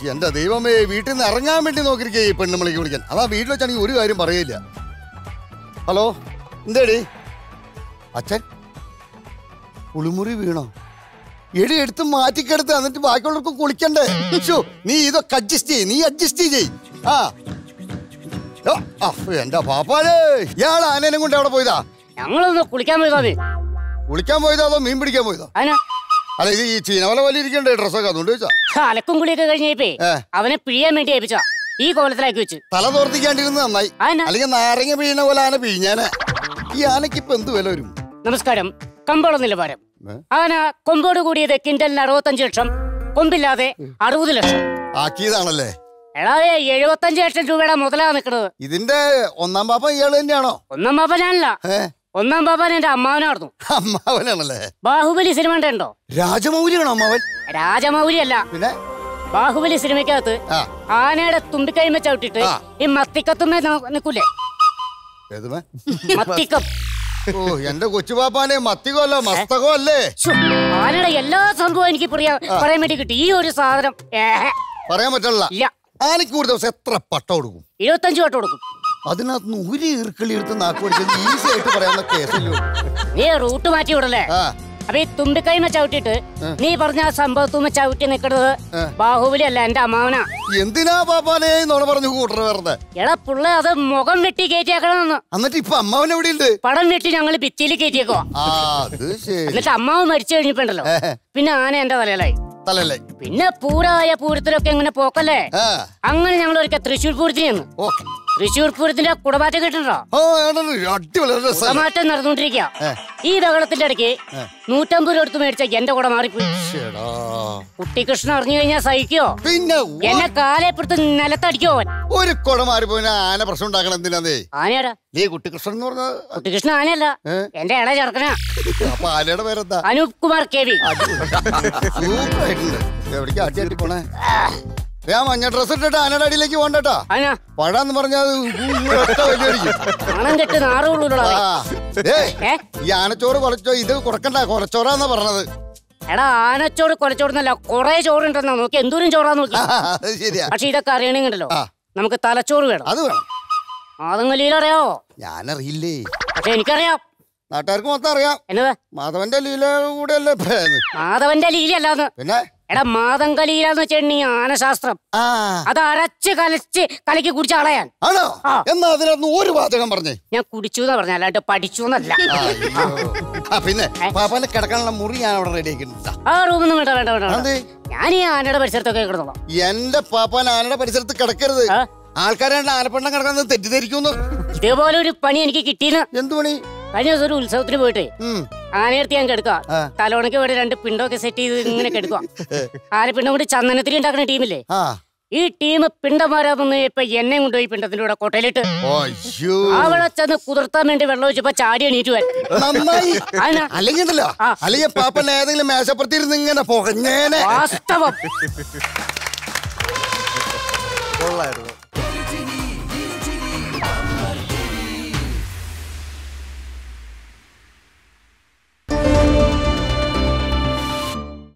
എന്റെ ദൈവമേ വീട്ടിൽ നിന്ന് ഇറങ്ങാൻ വേണ്ടി നോക്കിയിരിക്കേ ഈ പെണ്ണുമണിക്ക് വിളിക്കാൻ അതാ വീട്ടിൽ വെച്ചാണെങ്കിൽ ഒരു കാര്യം പറയില്ല ഹലോ എന്തേടി അച്ഛൻ കുളിമുറി വീണോ എടി എടുത്ത് മാറ്റിക്കെടുത്ത് എന്നിട്ട് ബാക്കിയുള്ളവർക്ക് കുളിക്കണ്ടേ ശ്ശോ, നീ ഇതൊക്കെ അഡ്ജസ്റ്റ് ചെയ്യ് നീ അഡ്ജസ്റ്റ് ചെയ്യ് ആ ഓ, ആ, എന്റെ പാപ്പാലേ ഇയാൾ ആനേനെ കൊണ്ട് എവിടെ പോയതാ ഞങ്ങളൊന്ന് കുളിക്കാൻ പോയതാന്ന് കുളിക്കാൻ പോയതോ അതോ മീൻ പിടിക്കാൻ പോയതോ അതിനാ അല്ല ഇത് ഈ ചീനവല പോലെ ഇരിക്കണ്ടേ ഡ്രസ്സൊക്കെ അതുകൊണ്ട് ചോദിച്ചാ അലക്കും കുളിയൊക്കെ കഴിഞ്ഞപ്പേ ഏ. അവനെ പിഴിയാൻ വേണ്ടി ഏൽപ്പിച്ച ഈ കോലത്തിലാക്കി വെച്ച് തല തോർത്തിക്കാണ്ടിരുന്ന് നന്നായി അതിനാ അല്ലെങ്കിൽ നാരങ്ങ പിഴിയുന്ന പോലെ ആന പിഴിഞ്ഞാനെ ഈ ആനക്ക് ഇപ്പൊ എന്ത് വില വരും നമസ്കാരം കമ്പോളം നിലവാരം ഏ? ആന കൊമ്പോട് കൂടിയത് കിൻഡലിന് അറുപത്തഞ്ച് ലക്ഷം കൊമ്പില്ലാതെ അറുപത് ലക്ഷം ആക്കിയതാണല്ലേ എടാ എഴുപത്തഞ്ച് ലക്ഷം രൂപയുടെ മുതലാ നിൽക്കുന്നത് ഇതിന്റെ ഒന്നാം പാപ്പ ഇയാള് തന്നെയാണോ ഒന്നാം പാപ്പ ഞാനല്ല ഏ ഒന്നാം പാപ്പൻ എന്റെ അമ്മാവനായിരുന്നു അമ്മാവനാണല്ലേ ബാഹുബലി സിനിമ ഉണ്ടോ രാജമൗലിയാണോ അമ്മാവൻ രാജമൗലി അല്ല പിന്നെ ബാഹുബലി സിനിമയ്ക്കകത്ത് ആ ആനയുടെ തുമ്പിക്കൈമ ചവിട്ടിട്ട് ആ. ഈ മത്തിക്കത്തുമ്മേ ന- നിക്കൂലേ ഏതുമേ മത്തിക്കം ഓ എന്റെ കൊച്ചുപാപ്പാനെ മത്തികോ അല്ല മസ്തകോ അല്ലേ ശ്ശോ, ആനയുടെ എല്ലാ സംഭവവും എനിക്ക് പറയാ പറയാൻ വേണ്ടി കിട്ടി ഈ ഒരു സാധനം ഏഹ്, പറയാൻ പറ്റില്ല ഇല്ല ആനയ്ക്ക് ഒരു ദിവസം എത്ര പട്ട കൊടുക്കും ഇരുപത്തഞ്ച് വട്ടം കൊടുക്കും അതിനകത്ത് നിന്ന് ഒരു ഈർക്കിളി എടുത്ത് നാക്ക് പിടിച്ചത് ഈസി ആയിട്ട് പറയാവുന്ന കേസല്ലോ നീ റൂട്ട് മാറ്റി വിടല്ലേ ആ അപ്പൊ ഈ തുമ്പിക്കൈമ ചവിട്ടിട്ട് നീ പറഞ്ഞ ആ സംഭവത്തുമ്മ ചവിട്ടി നിൽക്കുന്നത് ആ. ബാഹുബലി അല്ല എന്റെ അമ്മാവനാ എന്തിനാ പാപ്പാനെ നോണ പറഞ്ഞു കൂട്ടറ വെറുതെ എടാ പുള്ള അത് മുഖം വെട്ടി കയറ്റിയാക്കണമെന്ന് എന്നിട്ട് ഇപ്പൊ അമ്മാവൻ എവിടെ ഉണ്ട് പടം വെട്ടി ഞങ്ങൾ ഭിത്തിയിൽ കയറ്റിയേക്കോ ആ അത് ശരി എന്നിട്ട് അമ്മാവ് മരിച്ചു കഴിഞ്ഞപ്പോണ്ടല്ലോ ഏ. പിന്നെ ആന എന്റെ തലയിലായി തലല്ലേ പിന്നെ പൂരമായ പൂരത്തിലൊക്കെ എങ്ങനെ പോക്കല്ലേ ആ അങ്ങനെ ഞങ്ങൾ ഒരിക്കൽ തൃശ്ശൂർ പൂരത്തിന് ചെന്നു ഓ തൃശ്ശൂർ പൂരത്തിന്റെ കുടമാറ്റം കിട്ടണ്ടോ ഓ ഏതാണ്ട് അടിപൊളി രസം കുടമാറ്റം നടന്നുകൊണ്ടിരിക്കുക ഏ. ഈ ബഹളത്തിന്റെ ഇടയ്ക്ക് നൂറ്റമ്പത് രൂപ എടുത്ത് മേടിച്ച എന്റെ കുട മാറിപ്പോയി ശ്ശെടാ. കുട്ടികൃഷ്ണൻ അറിഞ്ഞു കഴിഞ്ഞാൽ സഹിക്കോ പിന്നെ ഒ- എന്നെ കാലേപ്പുറത്ത് നിലത്തടിക്കോ അവൻ ഒരു കുട മാറിപ്പോയി ആന പ്രശ്നം ഉണ്ടാക്കണം എന്തിനാന്നേ ആനയാടാ നീ കുട്ടികൃഷ്ണൻ എന്ന് പറഞ്ഞ കുട്ടികൃഷ്ണൻ ആനയല്ല ഏ? എന്റെ ഇള ചെറുക്കനാ അപ്പൊ ആനയുടെ പേരെന്താ അനൂപ് കുമാർ കെ വി സൂപ്പറായിട്ടുണ്ട് എവിടേക്ക് ആട്ടി ആട്ടി പോണേ ഞാൻ മഞ്ഞ ഡ്രസ് ഇട്ടിട്ട് ആനയുടെ അടിയിലേക്ക് പോകണ്ടട്ടാ ആന പഴാന്ന് പറഞ്ഞാൽ വലിയടിക്കും പണം കെട്ട് നാറുകൊള്ളൂടാ ആ ഏയ് ഏ ഈ ആനച്ചോറ് കുറച്ചോ ഇത് കുറക്കണ്ട കുറച്ചോറാന്നാ പറഞ്ഞത് എടാ ആനച്ചോറ് കൊലച്ചോടുന്നല്ല കൊറേ ചോറുണ്ടെന്നാ നോക്കി എന്തോരം ചോറാന്ന് നോക്കി ആ, അത് ശരിയാ പക്ഷെ ഇതൊക്കെ അറിയണമെങ്കിലോ ആ. നമുക്ക് തലച്ചോറ് വേണം അത് വേണം മാതങ്കലിയിൽ അറിയാവോ ഞാനറിയില്ലേ പക്ഷെ എനിക്കറിയാം നാട്ടുകാർക്ക് മൊത്തം അറിയാം എന്നത് മാധവന്റെ ലീല കൂടെ അല്ലേ ഭേദം. മാധവന്റെ ലീലല്ലാന്ന് പിന്നെ എടാ മാതങ്കലീലാന്ന് വെച്ചിട്ടുണ്ടെങ്കിൽ ആനശാസ്ത്രം ആ അത് അരച്ച് കലച്ച് കലക്കി കുടിച്ച് കളയാൻ ആണോ ആ. എന്നാ അതിനകത്ത് ഒരു വാചകം പറഞ്ഞേ ഞാൻ കുടിച്ചു എന്ന് പറഞ്ഞ അല്ലാണ്ട് പഠിച്ചു എന്നല്ല അയ്യോ. ആ പിന്നെ പാപ്പാന്റെ കിടക്കാനുള്ള മുറി ഞാൻ അവിടെ റെഡി ആക്കിയിട്ടുണ്ട് ആ റൂമൊന്നും വേണ്ട വേണ്ട വേണ്ട വേണ്ട. അതെ ഞാൻ ഈ ആനയുടെ പരിസരത്തൊക്കെ കിടന്നോളാം എന്റെ പാപ്പാൻ ആനയുടെ പരിസരത്ത് കിടക്കരുത് ആ? ആൾക്കാരാണ്ട് ആനപ്പെണ്ണം കിടക്കുന്നത് തെറ്റിദ്ധരിക്കുന്നു ഇതേപോലെ ഒരു പണി എനിക്ക് കിട്ടിയെന്ന് എന്തു പണി കഴിഞ്ഞ ദിവസം ഒരു ഉത്സവത്തിന് പോയിട്ട് ഉം. ആനയെടുത്ത് ഞാൻ കെടുക്കുക ആ. തലോണയ്ക്ക് വേണ്ടി രണ്ട് പിണ്ടൊക്കെ സെറ്റ് ചെയ്ത് ഇങ്ങനെ കെടുക്കുക ആനപ്പിണ്ടം കൊണ്ട് ചന്ദനത്തിരി ഉണ്ടാക്കുന്ന ടീമില്ലേ ആ ഈ ടീം പിണ്ടമാരാന്ന് ഇപ്പൊ എന്നെ കൊണ്ടുപോയി പിണ്ടത്തിന്റെ കൂടെ കൊട്ടയിലിട്ട് അയ്യോ അവിടെ ചെന്ന് കുതിർത്താൻ വേണ്ടി വെള്ളം ഒഴിച്ചപ്പോ ചാടി എണീറ്റു വരാൻ നന്നായി ആന അല്ലെങ്കിൽ ഉണ്ടല്ലോ ആ. അല്ലെങ്കിൽ പാപ്പൻ ഏതെങ്കിലും മേശപ്പുറത്തിരുന്ന് ഇങ്ങനെ പുകഞ്ഞേനെ വാസ്തവം കൊള്ളായിരുന്നു